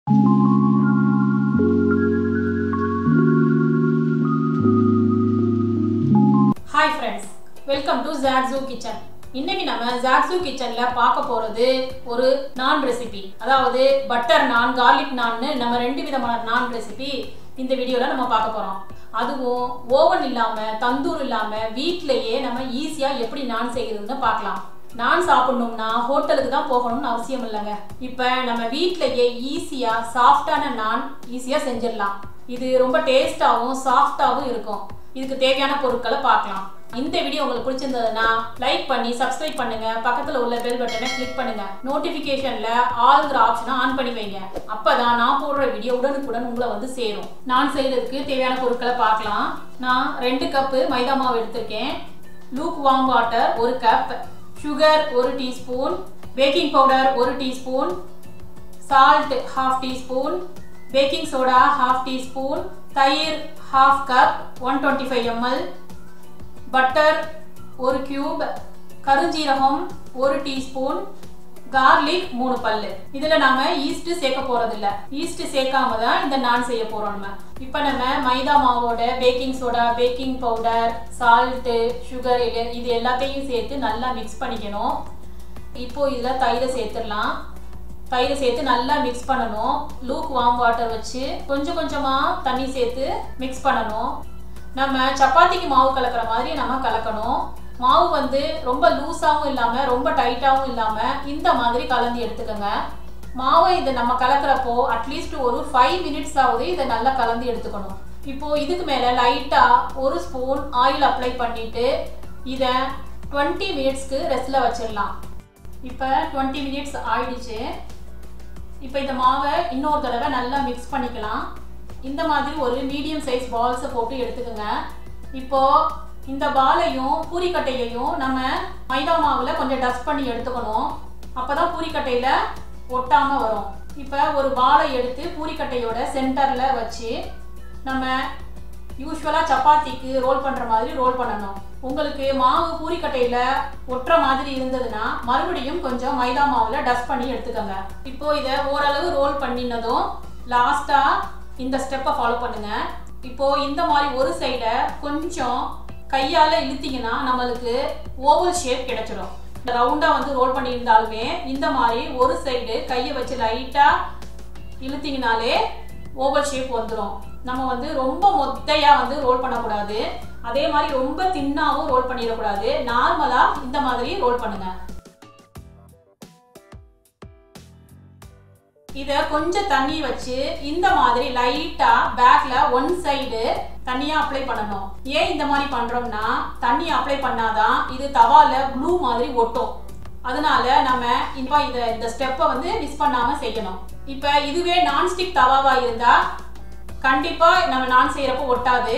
hi friends welcome to Jaksu kitchen இன்னைக்கு நம்ம ஜாக்ஸூ கிச்சன்ல பார்க்க போறது ஒரு நான் ரெசிபி அதாவது பட்டர் நான் கார்லிக் நான்னு நம்ம ரெண்டு விதமான நான் ரெசிபி இந்த வீடியோல நம்ம பார்க்க போறோம் அதுவும் ஓவன் இல்லாம தந்தூர் இல்லாம வீட்லயே நம்ம ஈஸியா எப்படி நான் செய்யறதுன்னு பார்க்கலாம் நான் சாப்பிடணும்னா ஹோட்டலுக்கு தான் போகணும்னு அவசியம் இல்லைங்க இப்போ நம்ம வீட்லயே ஈஸியா சாஃப்டான நான் ஈஸியா செஞ்சிடலாம் இது ரொம்ப டேஸ்டாகவும் சாஃப்டாகவும் இருக்கும் இதுக்கு தேவையான பொருட்களை பார்க்கலாம் இந்த வீடியோ உங்களுக்கு பிடிச்சிருந்ததுன்னா லைக் பண்ணி சப்ஸ்கிரைப் பண்ணுங்க பக்கத்துல உள்ள பெல் பட்டனை கிளிக் பண்ணுங்க நோட்டிபிகேஷன்ல ஆல்ங்கிற ஆப்ஷனை ஆன் பண்ணி வைங்க அப்பதான் நான் போடுற வீடியோ உடனுக்குடன் உங்களை வந்து சேரும் நான் செய்யறதுக்கு தேவையான பொருட்களை பார்க்கலாம் நான் ரெண்டு கப்பு மைதா மாவு எடுத்திருக்கேன் லூக் வாம் வாட்டர் ஒரு கப் சுகர் ஒரு டீஸ்பூன் பேக்கிங் பவுடர் ஒரு teaspoon salt half teaspoon baking soda half teaspoon தயிர் half cup one twenty five ml butter ஒரு கியூப் கருஞ்சீரகம் ஒரு டீஸ்பூன் கார்லிக் மூணு பல்லு இதுல நாம ஈஸ்ட் சேர்க்க போறது இல்ல ஈஸ்ட் சேர்க்காம தான் இந்த நான் செய்ய போறோம் நம்ம இப்ப நம்ம மைதா மாவோட baking soda baking powder salt sugar இது எல்லாத்தையும் சேர்த்து நல்லா மிக்ஸ் பண்ணிக்கணும் இப்போ இதுல தயிரை சேர்த்துடலாம் தயிரை சேர்த்து நல்லா மிக்ஸ் பண்ணணும் லூக் வாம் வாட்டர் வச்சு கொஞ்சம் கொஞ்சமா தண்ணி சேர்த்து மிக்ஸ் பண்ணணும் நம்ம சப்பாத்திக்கு மாவு கலக்கிற மாதிரி நம்ம கலக்கணும் மாவு வந்து ரொம்ப லூஸாகவும் இல்லாமல் ரொம்ப டைட்டாகவும் இல்லாமல் இந்த மாதிரி கலந்து எடுத்துக்கோங்க மாவை இதை நம்ம கலக்கிறப்போ அட்லீஸ்ட் ஒரு ஃபைவ் மினிட்ஸ் ஆகுது இதை நல்லா கலந்து எடுத்துக்கணும் இப்போ இதுக்கு மேலே லைட்டாக ஒரு ஸ்பூன் ஆயில் அப்ளை பண்ணிட்டு இதை டுவெண்ட்டி மினிட்ஸ்க்கு ரெஸ்ட்டில் வச்சிடலாம் இப்போ டுவெண்ட்டி மினிட்ஸ் ஆயிடுச்சு இப்போ இந்த மாவை இன்னொரு தடவை நல்லா மிக்ஸ் பண்ணிக்கலாம் இந்த மாதிரி ஒரு மீடியம் சைஸ் பால்ஸை போட்டு எடுத்துக்கோங்க இப்போ இந்த பாலையும் பூரிக்கட்டையையும் நம்ம மைதா மாவில் கொஞ்சம் டஸ்ட் பண்ணி எடுத்துக்கணும் அப்போ தான் பூரிக்கட்டையில் ஒட்டாமல் வரும் இப்போ ஒரு பாலை எடுத்து பூரிக்கட்டையோட சென்டரில் வச்சு நம்ம யூஸ்வலாக சப்பாத்திக்கு ரோல் பண்ணுற மாதிரி ரோல் பண்ணணும் உங்களுக்கு மாவு பூரிக்கட்டையில் ஒட்டுற மாதிரி இருந்ததுன்னா மறுபடியும் கொஞ்சம் மைதா மாவில் டஸ்ட் பண்ணி எடுத்துக்கோங்க இப்போ இதை ஓரளவு ரோல் பண்ணினதும் லாஸ்ட்டாக இந்த ஸ்டெப்பை ஃபாலோ பண்ணுங்க இப்போ இந்த மாதிரி ஒரு சைடை கொஞ்சம் கையால் இழுத்தீங்கன்னா நம்மளுக்கு ஓவல் ஷேப் கிடைச்சிடும் ரவுண்டாக வந்து ரோல் பண்ணியிருந்தாலுமே இந்த மாதிரி ஒரு சைடு கையை வச்சு லைட்டாக இழுத்தீங்கனாலே ஓவல் ஷேப் வந்துடும் நம்ம வந்து ரொம்ப மொத்தையாக வந்து ரோல் பண்ணக்கூடாது அதே மாதிரி ரொம்ப தின்னாகவும் ரோல் பண்ணிடக்கூடாது நார்மலாக இந்த மாதிரி ரோல் பண்ணுங்க இதை கொஞ்சம் தண்ணி வச்சு இந்த மாதிரி லைட்டா பேக்ல ஒன் சைடு தண்ணியா அப்ளை பண்ணணும் ஏன் இந்த மாதிரி பண்றோம்னா தண்ணி அப்ளை பண்ணாதான் இது தவால ப்ளூ மாதிரி ஒட்டும் அதனால நம்ம இப்போ இத இந்த ஸ்டெப்பை வந்து மிஸ் பண்ணாம செய்யணும் இப்போ இதுவே நான்ஸ்டிக் தவாவா இருந்தா கண்டிப்பா நம்ம நான் செய்யறப்போ ஒட்டாது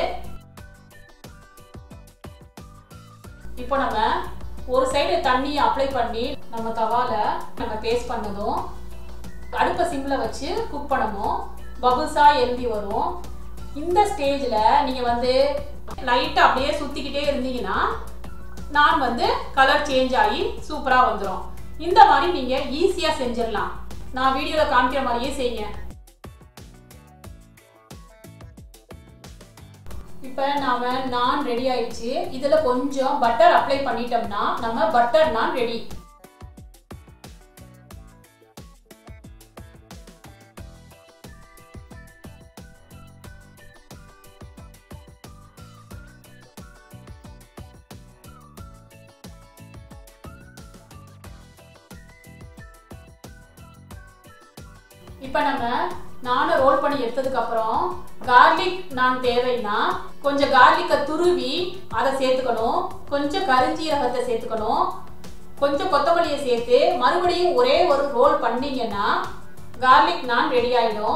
இப்போ நம்ம ஒரு சைடு தண்ணி அப்ளை பண்ணி நம்ம தவால நம்ம பேஸ்ட் பண்ணதும் அடுப்பை சிம்மில் வச்சு குக் பண்ணணும் பபுள்ஸாக எழுதி வரும் இந்த ஸ்டேஜில் நீங்கள் வந்து லைட்டாக அப்படியே சுற்றிக்கிட்டே இருந்தீங்கன்னா நான் வந்து கலர் சேஞ்ச் ஆகி சூப்பராக வந்துடும் இந்த மாதிரி நீங்கள் ஈஸியாக செஞ்சிடலாம் நான் வீடியோவில் காமிக்கிற மாதிரியே செய்யுங்க இப்போ நாம நான் ரெடி ஆயிடுச்சு இதில் கொஞ்சம் பட்டர் அப்ளை பண்ணிட்டோம்னா நம்ம பட்டர் நான் ரெடி இப்போ நம்ம நானும் ரோல் பண்ணி எடுத்ததுக்கு அப்புறம் கார்லிக் நான் தேவைன்னா கொஞ்சம் கார்லிக்கை துருவி அதை சேர்த்துக்கணும் கொஞ்சம் கரிஞ்சீரகத்தை சேர்த்துக்கணும் கொஞ்சம் கொத்தமல்லியை சேர்த்து மறுபடியும் ஒரே ஒரு ரோல் பண்ணீங்கன்னா கார்லிக் நான் ரெடி ஆயிடும்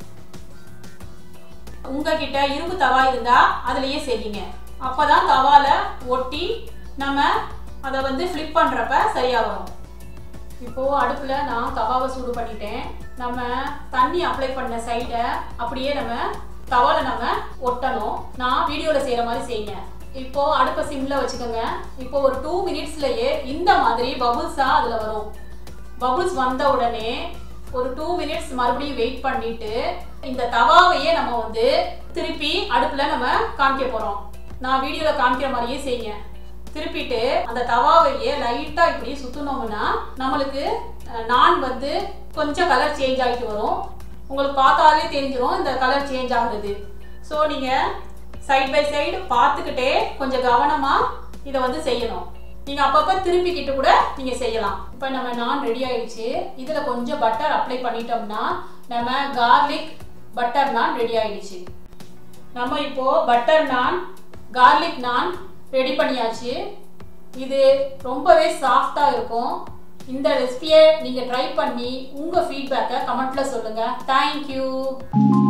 உங்ககிட்ட இரும்பு தவா இருந்தா அதுலயே செய்யுங்க அப்பதான் தவால ஒட்டி நம்ம அதை வந்து ஃப்ளிப் பண்றப்ப சரியா வரும் இப்போ அடுப்புல நான் தவாவை சூடு பண்ணிட்டேன் நம்ம தண்ணி அப்ளை பண்ண சைடை அப்படியே நம்ம தவால நம்ம ஒட்டணும் நான் வீடியோல செய்யற மாதிரி செய்யுங்க இப்போ அடுப்பை சிம்ல வச்சுக்கோங்க இப்போ ஒரு டூ மினிட்ஸ்லயே இந்த மாதிரி பபுள்ஸா அதுல வரும் பபுள்ஸ் வந்த உடனே ஒரு டூ மினிட்ஸ் மறுபடியும் வெயிட் பண்ணிட்டு இந்த தவாவையே நம்ம வந்து திருப்பி அடுப்புல நம்ம காமிக்க போறோம் நான் வீடியோல காமிக்கிற மாதிரியே செய்யுங்க திருப்பிட்டு அந்த தவாவையே லைட்டா இப்படி சுத்துனோம்னா நம்மளுக்கு அஹ், நான் வந்து கொஞ்சம் கலர் சேஞ்ச் ஆகிட்டு வரும் உங்களுக்கு பார்த்தாலே தெரிஞ்சிடும் இந்த கலர் சேஞ்ச் ஆகுறது ஸோ நீங்க சைட் பை சைடு பார்த்துக்கிட்டே கொஞ்சம் கவனமா இதை வந்து செய்யணும் நீங்க அப்பப்ப திருப்பிக்கிட்டு கூட நீங்க செய்யலாம் இப்போ நம்ம நான் ரெடி ஆயிடுச்சு இதுல கொஞ்சம் பட்டர் அப்ளை பண்ணிட்டோம்னா நம்ம கார்லிக் பட்டர் நான் ரெடி ஆயிடுச்சு நம்ம இப்போ பட்டர் நான் கார்லிக் நான் ரெடி பண்ணியாச்சு இது ரொம்பவே சாஃப்டா இருக்கும் இந்த ரெசிபியை நீங்க ட்ரை பண்ணி உங்க ஃபீட்பேக்கை கமெண்ட்ல சொல்லுங்க தேங்க்யூ